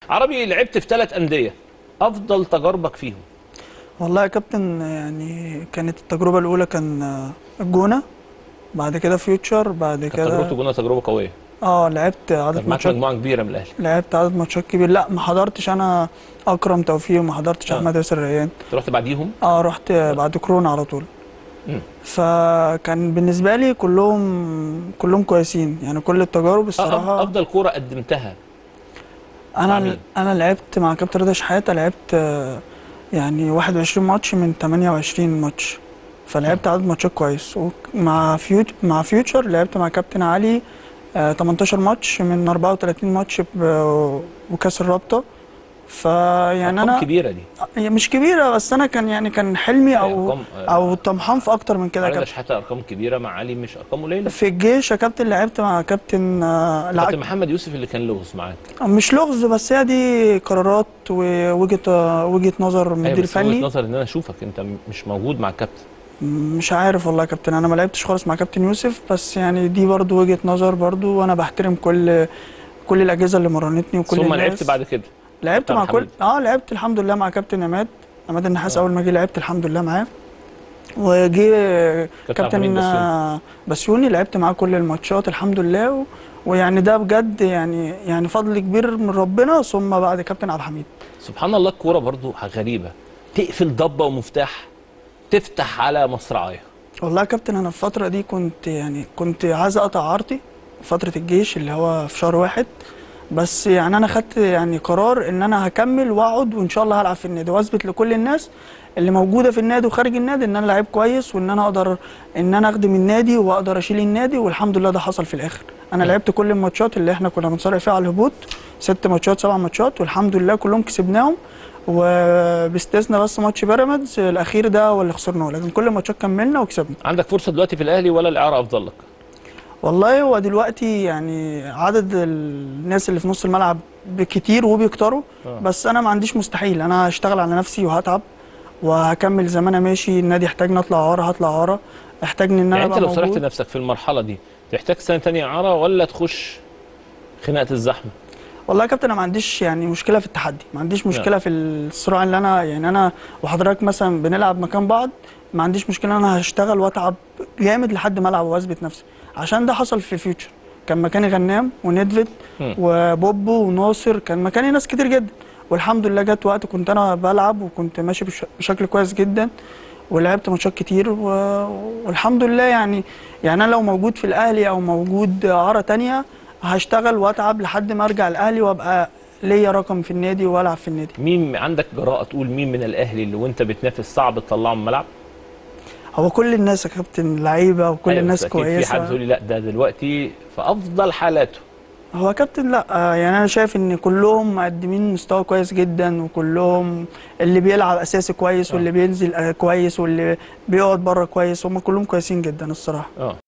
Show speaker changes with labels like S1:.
S1: عربي لعبت في ثلاث انديه افضل تجاربك فيهم
S2: والله يا كابتن يعني كانت التجربة الأولى كان آه، الجونة بعد كده فيوتشر بعد
S1: كانت تجربه
S2: كده
S1: الجونه تجربه قويه
S2: اه لعبت عدد
S1: كان معاك
S2: ماتشات
S1: مجموعه كبيره من الاهلي
S2: لعبت عدد ماتشات كبير لا ما حضرتش انا اكرم توفيق وما حضرتش
S1: آه.
S2: احمد ياسر ريان
S1: أنت رحت بعديهم
S2: اه رحت بعد كورونا على طول
S1: مم.
S2: فكان بالنسبه لي كلهم كلهم كويسين يعني كل التجارب
S1: أ-
S2: الصراحه
S1: افضل كوره قدمتها مع
S2: انا
S1: مين؟
S2: انا لعبت مع كابتن رضا شحاته لعبت آه، يعني 21 ماتش من 28 ماتش فلعبت عدد ماتشات كويس ومع فيوت مع فيوتشر لعبت مع كابتن علي آه، 18 ماتش من 34 ماتش ب- وكاس الرابطه فيعني
S1: أرقام
S2: انا
S1: كبيره دي
S2: هي مش كبيره بس انا كان يعني كان حلمي او
S1: أرقام-
S2: او طمحان في اكتر من كده يا
S1: رضا
S2: كابتن
S1: شحاته ارقام كبيره مع علي مش ارقام قليله
S2: في الجيش يا كابتن لعبت مع كابتن آه، لا
S1: كابتن محمد يوسف اللي كان لغز معاك
S2: مش لغز بس هي دي قرارات ووجهه وجهه نظر
S1: أيوة،
S2: مدير
S1: بس من وجهه
S2: فني
S1: نظر ان انا اشوفك انت م- مش موجود مع الكابتن
S2: مش عارف والله يا كابتن انا ما لعبتش خالص مع كابتن يوسف بس يعني دي برضو وجهه نظر برضو وانا بحترم كل كل الاجهزه اللي مرنتني وكل
S1: ثم
S2: الناس
S1: لعبت بعد كده
S2: لعبت
S1: كابتن
S2: مع كل
S1: حميد.
S2: اه لعبت الحمد لله مع كابتن عماد عماد النحاس
S1: آه.
S2: اول ما جه لعبت الحمد لله معاه وجه
S1: كابتن عبد الحميد
S2: كابتن
S1: بسيوني.
S2: آه، بسيوني لعبت معاه كل الماتشات الحمد لله و... ويعني ده بجد يعني يعني فضل كبير من ربنا ثم بعد كابتن عبد الحميد
S1: سبحان الله الكوره برضو غريبه تقفل ضبه ومفتاح تفتح على مصراعيه
S2: والله يا كابتن انا في الفتره دي كنت يعني كنت عايز اقطع عارضي فتره الجيش اللي هو في شهر واحد بس يعني انا خدت يعني قرار ان انا هكمل واقعد وان شاء الله هلعب في النادي واثبت لكل الناس اللي موجوده في النادي وخارج النادي ان انا لعيب كويس وان انا اقدر ان انا اخدم النادي واقدر اشيل النادي والحمد لله ده حصل في الاخر انا
S1: م.
S2: لعبت كل الماتشات اللي احنا كنا بنصارع فيها على الهبوط ست ماتشات سبع ماتشات والحمد لله كلهم كسبناهم وباستثناء بس ماتش بيراميدز الاخير ده هو اللي خسرناه لكن كل الماتشات كملنا وكسبنا
S1: عندك فرصه دلوقتي في الاهلي ولا الاعاره افضل لك
S2: والله هو دلوقتي يعني عدد الناس اللي في نص الملعب بكتير وبيكتروا
S1: آه.
S2: بس انا ما عنديش مستحيل انا هشتغل على نفسي وهتعب وهكمل زي ما انا ماشي النادي يحتاجني اطلع ورا هطلع ورا احتاجني ان انا
S1: يعني انت
S2: ابقى
S1: لو صرحت
S2: موجود
S1: نفسك في المرحله دي تحتاج سنه تانية اعاره ولا تخش خناقه الزحمه
S2: والله يا كابتن انا ما عنديش يعني مشكله في التحدي ما عنديش مشكله في الصراع اللي انا يعني انا وحضرتك مثلا بنلعب مكان بعض ما عنديش مشكله انا هشتغل واتعب جامد لحد ما العب واثبت نفسي عشان ده حصل في فيوتشر كان مكاني غنام وندفد
S1: مم.
S2: وبوبو وناصر كان مكاني ناس كتير جدا والحمد لله جت وقت كنت انا بلعب وكنت ماشي بش- بشكل كويس جدا ولعبت ماتشات كتير و... والحمد لله يعني يعني انا لو موجود في الاهلي او موجود عاره تانية هشتغل واتعب لحد ما ارجع الاهلي وابقى ليا رقم في النادي والعب في النادي
S1: مين عندك جراءه تقول مين من الاهلي اللي وانت بتنافس صعب تطلعه من الملعب
S2: هو كل الناس يا كابتن لعيبه وكل
S1: أيوة،
S2: الناس
S1: بس أكيد في حد
S2: كويسه
S1: تقول لي لا ده دلوقتي في افضل حالاته
S2: هو كابتن لا آه، يعني انا شايف ان كلهم مقدمين مستوى كويس جدا وكلهم اللي بيلعب اساسي كويس
S1: آه.
S2: واللي بينزل آه، كويس واللي بيقعد بره كويس هم كلهم كويسين جدا الصراحه
S1: اه